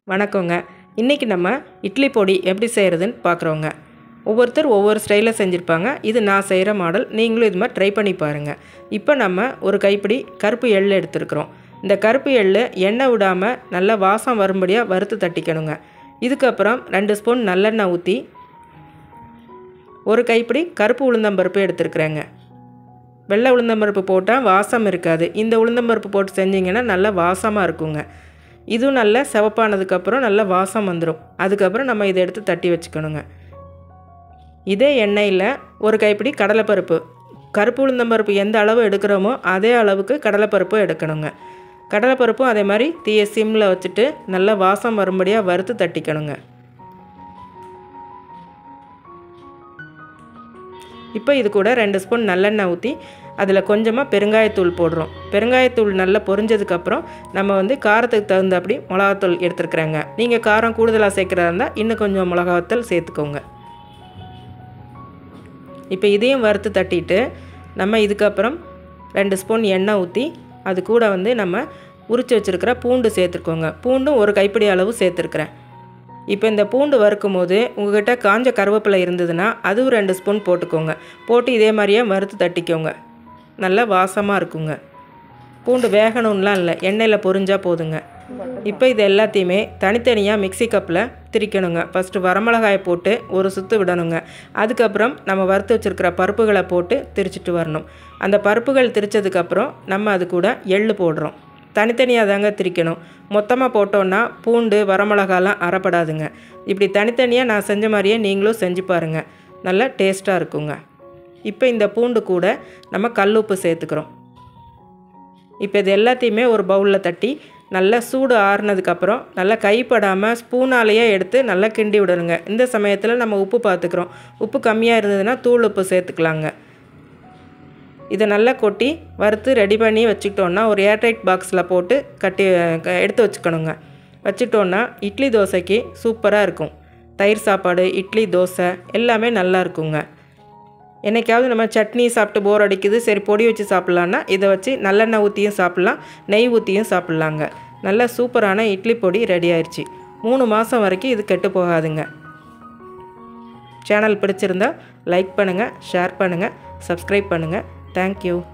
வணக்கங்க இன்றைக்கி நம்ம இட்லி பொடி எப்படி செய்கிறதுன்னு பார்க்குறோங்க ஒவ்வொருத்தர் ஒவ்வொரு ஸ்டைலில் செஞ்சுருப்பாங்க இது நான் செய்கிற மாடல் நீங்களும் இது மாதிரி ட்ரை பண்ணி பாருங்கள் இப்போ நம்ம ஒரு கைப்பிடி கருப்பு எள் எடுத்துருக்குறோம் இந்த கருப்பு எள் எண்ணெய் விடாமல் நல்லா வாசம் வரும்படியாக வறுத்து தட்டிக்கணுங்க இதுக்கப்புறம் ரெண்டு ஸ்பூன் நல்லெண்ணெய் ஊற்றி ஒரு கைப்பிடி கருப்பு உளுந்தம்பருப்பு எடுத்துருக்குறேங்க வெள்ளை உளுந்தம்பருப்பு போட்டால் வாசம் இருக்காது இந்த உளுந்தம்பருப்பு போட்டு செஞ்சிங்கன்னா நல்லா வாசமாக இருக்குங்க இதுவும் நல்லா சிவப்பானதுக்கப்புறம் நல்லா வாசம் வந்துடும் அதுக்கப்புறம் நம்ம இதை எடுத்து தட்டி வச்சுக்கணுங்க இதே எண்ணெயில் ஒரு கைப்பிடி கடலைப்பருப்பு கருப்பு உளுந்தம்பருப்பு எந்த அளவு எடுக்கிறோமோ அதே அளவுக்கு கடலைப்பருப்பும் எடுக்கணுங்க கடலைப்பருப்பும் அதே மாதிரி தீய சிம்மில் வச்சுட்டு நல்லா வாசம் வரும்படியாக வறுத்து தட்டிக்கணுங்க இப்போ இது கூட ரெண்டு ஸ்பூன் நல்லெண்ணெய் ஊற்றி அதில் கொஞ்சமாக பெருங்காயத்தூள் போடுறோம் பெருங்காயத்தூள் நல்லா பொரிஞ்சதுக்கப்புறம் நம்ம வந்து காரத்துக்கு தகுந்தபடி மிளகாத்தூள் எடுத்துருக்குறேங்க நீங்கள் காரம் கூடுதலாக சேர்க்குறதா இருந்தால் இன்னும் கொஞ்சம் மிளகாத்தூள் சேர்த்துக்கோங்க இப்போ இதையும் வறுத்து தட்டிட்டு நம்ம இதுக்கப்புறம் ரெண்டு ஸ்பூன் எண்ணெய் ஊற்றி அது கூட வந்து நம்ம உரித்து வச்சுருக்கிற பூண்டு சேர்த்துருக்கோங்க பூண்டும் ஒரு கைப்பிடி அளவு சேர்த்துருக்குறேன் இப்போ இந்த பூண்டு வறுக்கும் போது உங்கள்கிட்ட காஞ்ச கருவேப்பிலை இருந்ததுன்னா அதுவும் ரெண்டு ஸ்பூன் போட்டுக்கோங்க போட்டு இதே மாதிரியே வறுத்து தட்டிக்கோங்க நல்லா வாசமாக இருக்குங்க பூண்டு வேகணும்லாம் இல்லை எண்ணெயில் பொரிஞ்சால் போதுங்க இப்போ இது எல்லாத்தையுமே தனித்தனியாக மிக்சி கப்பில் திரிக்கணுங்க ஃபஸ்ட்டு வரமிளகாயை போட்டு ஒரு சுற்று விடணுங்க அதுக்கப்புறம் நம்ம வறுத்து வச்சுருக்கிற பருப்புகளை போட்டு திரிச்சிட்டு வரணும் அந்த பருப்புகள் திரிச்சதுக்கப்புறம் நம்ம அது கூட எள்ளு போடுறோம் தனித்தனியாக தாங்க திரிக்கணும் மொத்தமாக போட்டோன்னா பூண்டு வரமிளகாலாம் அறப்படாதுங்க இப்படி தனித்தனியாக நான் செஞ்ச மாதிரியே நீங்களும் செஞ்சு பாருங்கள் நல்லா டேஸ்ட்டாக இருக்குங்க இப்போ இந்த பூண்டு கூட நம்ம கல்லுப்பு சேர்த்துக்கிறோம் இப்போ இது எல்லாத்தையுமே ஒரு பவுலில் தட்டி நல்லா சூடு ஆறுனதுக்கப்புறம் நல்லா கைப்படாமல் ஸ்பூனாலேயே எடுத்து நல்லா கிண்டி விடணுங்க இந்த சமயத்தில் நம்ம உப்பு பார்த்துக்குறோம் உப்பு கம்மியாக இருந்ததுன்னா தூள் உப்பு சேர்த்துக்கலாங்க இதை நல்லா கொட்டி வறுத்து ரெடி பண்ணி வச்சுக்கிட்டோன்னா ஒரு ஏர்டைட் பாக்ஸில் போட்டு கட்டி எடுத்து வச்சுக்கணுங்க வச்சுட்டோன்னா இட்லி தோசைக்கு சூப்பராக இருக்கும் தயிர் சாப்பாடு இட்லி தோசை எல்லாமே நல்லா இருக்குங்க என்றைக்காவது நம்ம சட்னி சாப்பிட்டு போர் அடிக்குது சரி பொடி வச்சு சாப்பிட்லான்னா இதை வச்சு நல்லெண்ணெய் ஊற்றியும் சாப்பிட்லாம் நெய் ஊற்றியும் சாப்பிட்லாங்க நல்ல சூப்பரான இட்லி பொடி ரெடி ஆயிடுச்சு மூணு மாதம் வரைக்கும் இது கெட்டு போகாதுங்க சேனல் பிடிச்சிருந்தா லைக் பண்ணுங்கள் ஷேர் பண்ணுங்கள் சப்ஸ்கிரைப் பண்ணுங்கள் தேங்க்யூ